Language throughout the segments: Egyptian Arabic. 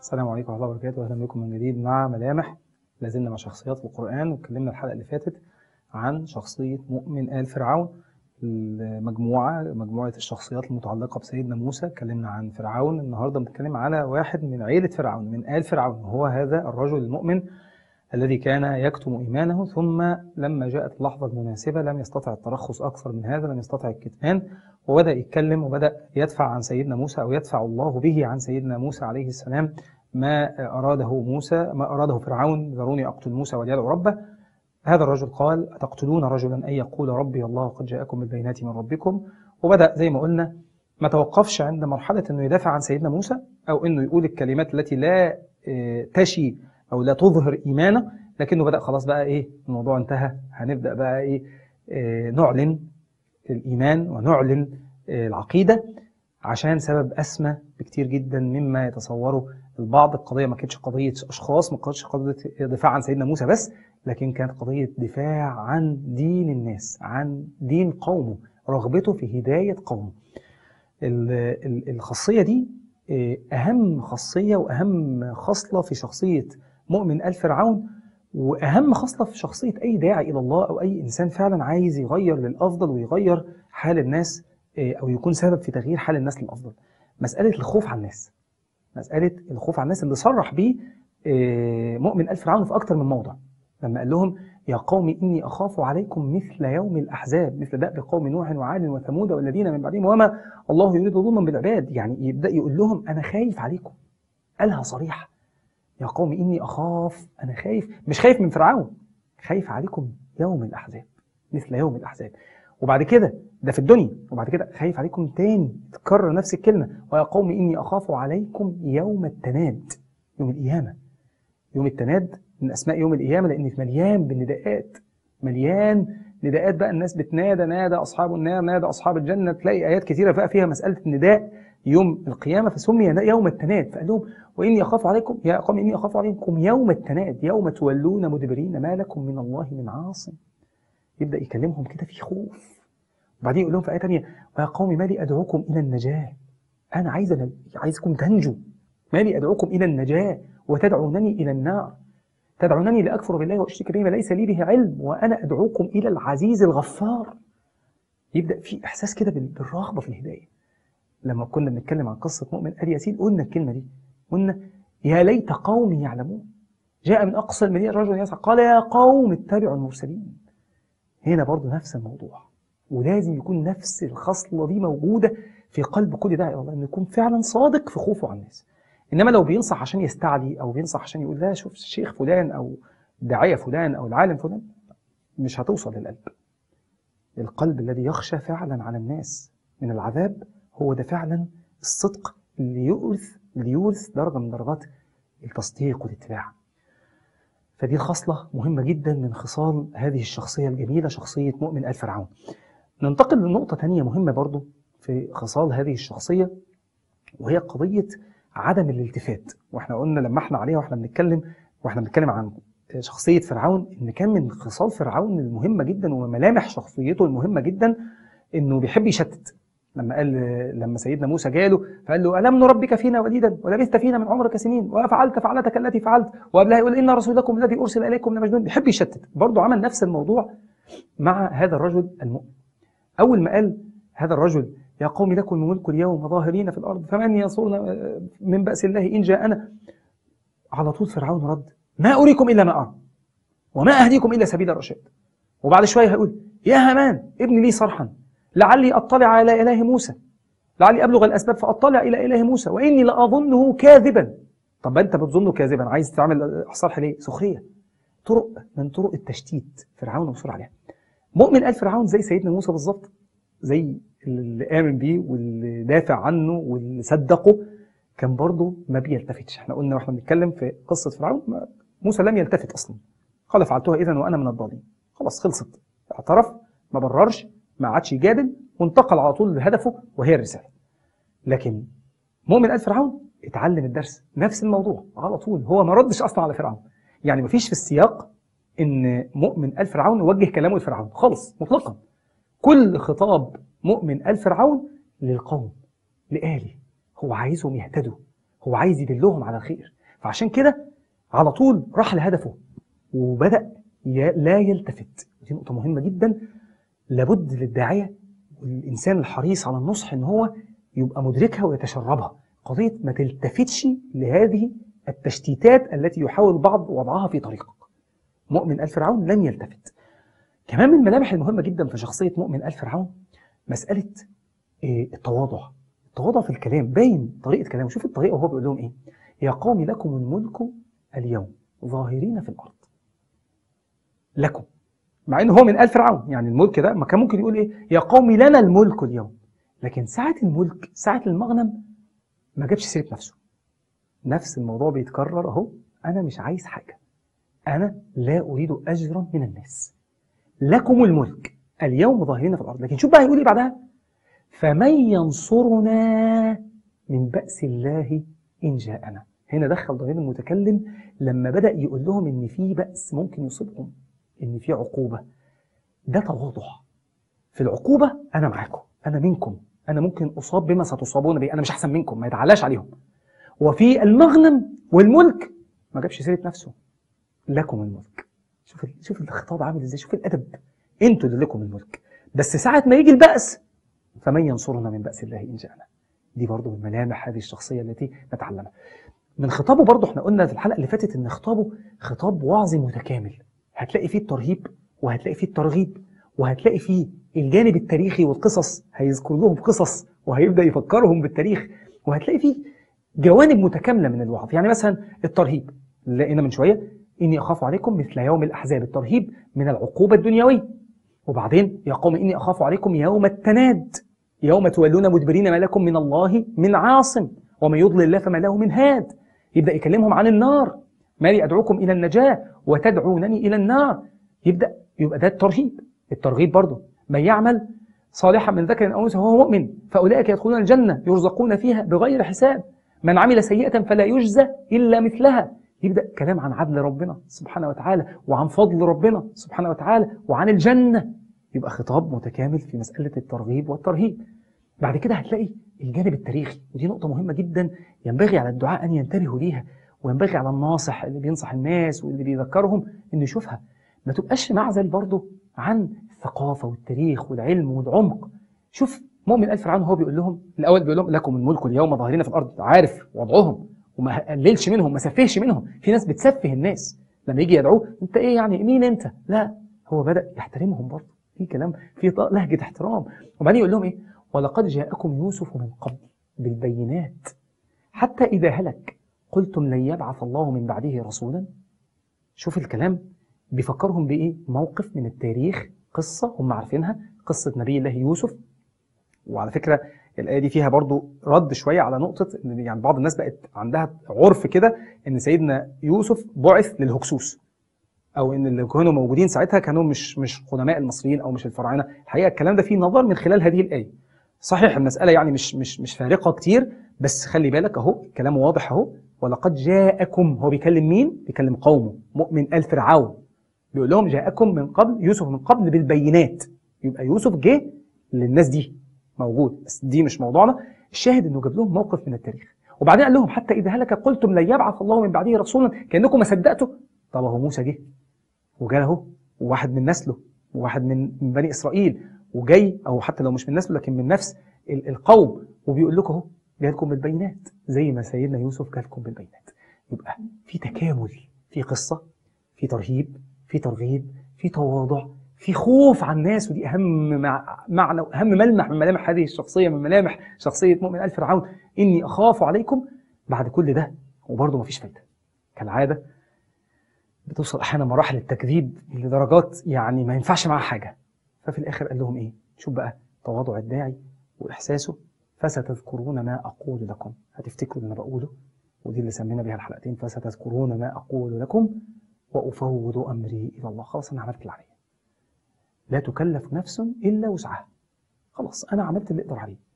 السلام عليكم ورحمة الله وبركاته أهلا بكم من جديد مع ملامح لازلنا مع شخصيات القرآن واتكلمنا الحلقة اللي فاتت عن شخصية مؤمن آل فرعون المجموعة مجموعة الشخصيات المتعلقة بسيدنا موسى اتكلمنا عن فرعون النهاردة بنتكلم على واحد من عيلة فرعون من آل فرعون وهو هذا الرجل المؤمن الذي كان يكتم إيمانه ثم لما جاءت اللحظة المناسبة لم يستطع الترخص أكثر من هذا لم يستطع الكتمان وبدأ يتكلم وبدأ يدفع عن سيدنا موسى أو يدفع الله به عن سيدنا موسى عليه السلام ما أراده موسى ما أراده فرعون ذروني أقتل موسى وليدعو ربه هذا الرجل قال أتقتلون رجلا أن يقول ربي الله قد جاءكم بالبينات من ربكم وبدأ زي ما قلنا ما توقفش عند مرحلة أنه يدافع عن سيدنا موسى أو أنه يقول الكلمات التي لا تشي أو لا تظهر إيمانه لكنه بدأ خلاص بقى إيه الموضوع انتهى هنبدأ بقى إيه نعلن الإيمان ونعلن العقيدة عشان سبب أسمى بكتير جدا مما يتصوره البعض القضية ما كانتش قضية أشخاص ما كانتش قضية دفاع عن سيدنا موسى بس لكن كانت قضية دفاع عن دين الناس عن دين قومه رغبته في هداية قومه الخاصية دي أهم خاصية وأهم خصلة في شخصية مؤمن آل فرعون وأهم خصلة في شخصية أي داعي إلى الله أو أي إنسان فعلا عايز يغير للأفضل ويغير حال الناس أو يكون سبب في تغيير حال الناس للأفضل مسألة الخوف على الناس مسألة الخوف على الناس اللي صرح بيه مؤمن آل فرعون في أكثر من موضع لما قال لهم يا قوم إني أخاف عليكم مثل يوم الأحزاب مثل دأب قوم نوح وعاد وثمود والذين من بعدهم وما الله يريد ظلما بالعباد يعني يبدأ يقول لهم أنا خايف عليكم قالها صريحة يا قوم إني أخاف أنا خايف مش خايف من فرعون خايف عليكم يوم الأحزاب مثل يوم الأحزاب وبعد كده ده في الدنيا وبعد كده خايف عليكم تاني تكرر نفس الكلمة ويا قوم إني أخاف عليكم يوم التناد يوم القيامة يوم التناد من أسماء يوم القيامة لأن مليان بالنداءات مليان نداءات بقى الناس بتنادى نادى أصحاب النار نادى أصحاب الجنة تلاقي آيات كثيرة بقى فيها مسألة النداء يوم القيامة فسمي يوم التناد فقال لهم وإني أخاف عليكم يا قوم إني أخاف عليكم يوم التناد يوم تولون مدبرين ما لكم من الله من عاصم يبدأ يكلمهم كده في خوف وبعدين يقول لهم في آية ثانية ويا قوم ما لي أدعوكم إلى النجاة أنا عايز عايزكم تنجوا ما لي أدعوكم إلى النجاة وتدعونني إلى النار تدعونني لأكفر بالله وأشرك به ما ليس لي به علم وأنا أدعوكم إلى العزيز الغفار يبدأ في إحساس كده بالرغبة في الهداية لما كنا بنتكلم عن قصة مؤمن آل ياسين قلنا الكلمة دي قلنا يا ليت قومي يعلمون جاء من أقصى المدينة رجل يسعى قال يا قوم اتبعوا المرسلين هنا برضو نفس الموضوع ولازم يكون نفس الخصلة دي موجودة في قلب كل داعي إلى الله إنه يكون فعلا صادق في خوفه على الناس إنما لو بينصح عشان يستعلي أو بينصح عشان يقول لا شوف الشيخ فلان أو الداعية فلان أو العالم فلان مش هتوصل للقلب القلب الذي يخشى فعلا على الناس من العذاب هو ده فعلا الصدق اللي يورث اللي يورث درجة من درجات التصديق والاتباع فدي خصلة مهمة جدا من خصال هذه الشخصية الجميلة شخصية مؤمن آل فرعون ننتقل لنقطة تانية مهمة برضو في خصال هذه الشخصية وهي قضية عدم الالتفات واحنا قلنا لما احنا عليها واحنا بنتكلم واحنا بنتكلم عن شخصية فرعون ان كان من خصال فرعون المهمة جدا وملامح شخصيته المهمة جدا انه بيحب يشتت لما قال لما سيدنا موسى جاله فقال له ألم نربك فينا وليدا ولبثت فينا من عمرك سنين وفعلت فعلتك التي فعلت وقبلها يقول إن رسولكم الذي أرسل إليكم لمجنون بيحب يشتت برضه عمل نفس الموضوع مع هذا الرجل المؤمن أول ما قال هذا الرجل يا قوم لكم الملك اليوم ظاهرين في الأرض فمن ينصرنا من بأس الله إن جاءنا على طول فرعون رد ما أريكم إلا ما أرى وما أهديكم إلا سبيل الرشاد وبعد شوية هيقول يا هامان ابن لي صرحا لعلي أطلع على إله موسى لعلي أبلغ الأسباب فأطلع إلى إله موسى وإني لأظنه كاذبا طب أنت بتظنه كاذبا عايز تعمل صرح ليه سخرية طرق من طرق التشتيت فرعون مصر عليها مؤمن آل فرعون زي سيدنا موسى بالظبط زي اللي آمن بيه واللي دافع عنه واللي صدقه كان برضه ما بيلتفتش احنا قلنا واحنا بنتكلم في قصة فرعون موسى لم يلتفت أصلا قال فعلتها إذا وأنا من الضالين خلاص خلصت اعترف ما بررش ما عادش يجادل وانتقل على طول لهدفه وهي الرسالة لكن مؤمن آل فرعون اتعلم الدرس نفس الموضوع على طول هو ما ردش أصلا على فرعون يعني ما فيش في السياق إن مؤمن آل فرعون وجه كلامه لفرعون خالص مطلقا كل خطاب مؤمن آل فرعون للقوم لآله هو عايزهم يهتدوا هو عايز يدلهم على الخير فعشان كده على طول راح لهدفه وبدأ ي- لا يلتفت دي نقطة مهمة جدا لابد للداعية والإنسان الحريص على النصح إن هو يبقى مدركها ويتشربها قضية ما تلتفتش لهذه التشتيتات التي يحاول البعض وضعها في طريقك مؤمن آل فرعون لم يلتفت كمان من الملامح المهمة جدا في شخصية مؤمن آل فرعون مسألة إيه، التواضع التواضع في الكلام باين طريقة كلامه شوف الطريقة وهو بيقول لهم إيه يا قوم لكم الملك اليوم ظاهرين في الأرض لكم مع إن هو من آل فرعون يعني الملك ده ما كان ممكن يقول إيه يا قوم لنا الملك اليوم لكن ساعة الملك ساعة المغنم ما جابش سيرة نفسه نفس الموضوع بيتكرر أهو أنا مش عايز حاجة أنا لا أريد أجرا من الناس لكم الملك اليوم ظاهرين في الأرض لكن شوف بقى هيقول إيه بعدها فمن ينصرنا من بأس الله إن جاءنا هنا دخل ضمير المتكلم لما بدأ يقول لهم إن في بأس ممكن يصيبهم إن في عقوبة ده تواضع في العقوبة أنا معاكم أنا منكم أنا ممكن أصاب بما ستصابون به أنا مش أحسن منكم ما يتعلاش عليهم وفي المغنم والملك ما جابش سيرة نفسه لكم الملك شوف ال- شوف الخطاب عامل ازاي شوف الادب انتوا اللي لكم الملك بس ساعة ما يجي البأس فمن ينصرنا من بأس الله إن جاءنا دي برضه من ملامح هذه الشخصية التي نتعلمها من خطابه برضه احنا قلنا في الحلقة اللي فاتت ان خطابه خطاب وعظي متكامل هتلاقي فيه الترهيب وهتلاقي فيه الترغيب وهتلاقي فيه الجانب التاريخي والقصص هيذكر لهم قصص وهيبدأ يفكرهم بالتاريخ وهتلاقي فيه جوانب متكاملة من الوعظ يعني مثلا الترهيب اللي لقينا من شوية إني أخاف عليكم مثل يوم الأحزاب الترهيب من العقوبة الدنيوية وبعدين يا قوم إني أخاف عليكم يوم التناد يوم تولون مدبرين ما لكم من الله من عاصم ومن يضلل الله فما له من هاد يبدأ يكلمهم عن النار ما لي أدعوكم إلى النجاة وتدعونني إلى النار يبدأ يبقى ده الترهيب الترغيب برضه من يعمل صالحا من ذكر أو أنثى وهو مؤمن فأولئك يدخلون الجنة يرزقون فيها بغير حساب من عمل سيئة فلا يجزى إلا مثلها يبدأ كلام عن عدل ربنا سبحانه وتعالى وعن فضل ربنا سبحانه وتعالى وعن الجنة يبقى خطاب متكامل في مسألة الترغيب والترهيب بعد كده هتلاقي الجانب التاريخي ودي نقطة مهمة جدا ينبغي على الدعاء أن ينتبهوا ليها وينبغي على الناصح اللي بينصح الناس واللي بيذكرهم إنه يشوفها ما تبقاش معزل برضه عن الثقافة والتاريخ والعلم والعمق شوف مؤمن ألف فرعون هو بيقول لهم الأول بيقول لهم لكم الملك اليوم ظاهرين في الأرض عارف وضعهم وما قللش منهم ما سفهش منهم في ناس بتسفه الناس لما يجي يدعوه انت ايه يعني مين انت لا هو بدأ يحترمهم برضه في كلام في ط- لهجة احترام وبعدين يقول لهم ايه ولقد جاءكم يوسف من قبل بالبينات حتى إذا هلك قلتم لن يبعث الله من بعده رسولا شوف الكلام بيفكرهم بإيه موقف من التاريخ قصة هم عارفينها قصة نبي الله يوسف وعلى فكرة الآية دي فيها برضو رد شوية على نقطة إن يعني بعض الناس بقت عندها عرف كده إن سيدنا يوسف بعث للهكسوس أو إن اللي كانوا موجودين ساعتها كانوا مش مش قدماء المصريين أو مش الفراعنة الحقيقة الكلام ده فيه نظر من خلال هذه الآية صحيح المسألة يعني مش مش مش فارقة كتير بس خلي بالك أهو كلامه واضح أهو ولقد جاءكم هو بيكلم مين؟ بيكلم قومه مؤمن آل فرعون بيقول لهم جاءكم من قبل يوسف من قبل بالبينات يبقى يوسف جه للناس دي موجود بس دي مش موضوعنا الشاهد انه جاب لهم موقف من التاريخ وبعدين قال لهم حتى اذا هلك قلتم لن يبعث الله من بعده رسولا كانكم ما صدقتوا طب اهو موسى جه وجاء اهو وواحد من نسله وواحد من من بني اسرائيل وجاي او حتى لو مش من نسله لكن من نفس ال- القوم وبيقول لكم اهو جالكم بالبينات زي ما سيدنا يوسف جالكم بالبينات يبقى في تكامل في قصه في ترهيب في ترغيب في تواضع في خوف على الناس ودي اهم مع- معنى اهم ملمح من ملامح هذه الشخصيه من ملامح شخصيه مؤمن ال فرعون اني اخاف عليكم بعد كل ده وبرضه مفيش فايده كالعاده بتوصل احيانا مراحل التكذيب لدرجات يعني ما ينفعش معاها حاجه ففي الاخر قال لهم ايه شوف بقى تواضع الداعي واحساسه فستذكرون ما اقول لكم هتفتكروا اللي انا بقوله ودي اللي سمينا بيها الحلقتين فستذكرون ما اقول لكم وافوض امري الى الله خلاص انا عملت اللي عليا لا تكلف نفس الا وسعها خلاص انا عملت اللي اقدر عليه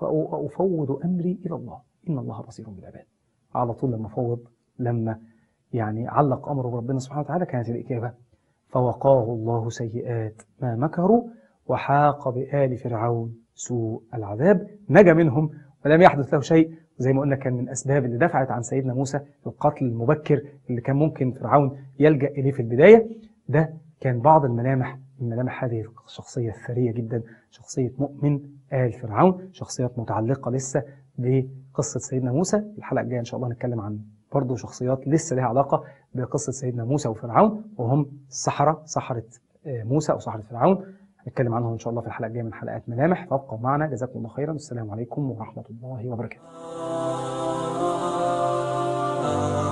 فافوض امري الى الله ان الله بصير بالعباد على طول لما فوض لما يعني علق امره بربنا سبحانه وتعالى كانت الاجابه فوقاه الله سيئات ما مكروا وحاق بآل فرعون سوء العذاب نجا منهم فلم يحدث له شيء وزي ما قلنا كان من أسباب اللي دفعت عن سيدنا موسى القتل المبكر اللي كان ممكن فرعون يلجأ إليه في البداية ده كان بعض الملامح من ملامح هذه الشخصية الثرية جدا شخصية مؤمن آل فرعون شخصيات متعلقة لسه بقصة سيدنا موسى الحلقة الجاية إن شاء الله نتكلم عن برضه شخصيات لسه لها علاقة بقصة سيدنا موسى وفرعون وهم السحرة سحرة موسى أو سحرة فرعون هنتكلم عنهم إن شاء الله في الحلقة الجاية من حلقات ملامح فابقوا معنا جزاكم الله خيرا والسلام عليكم ورحمة الله وبركاته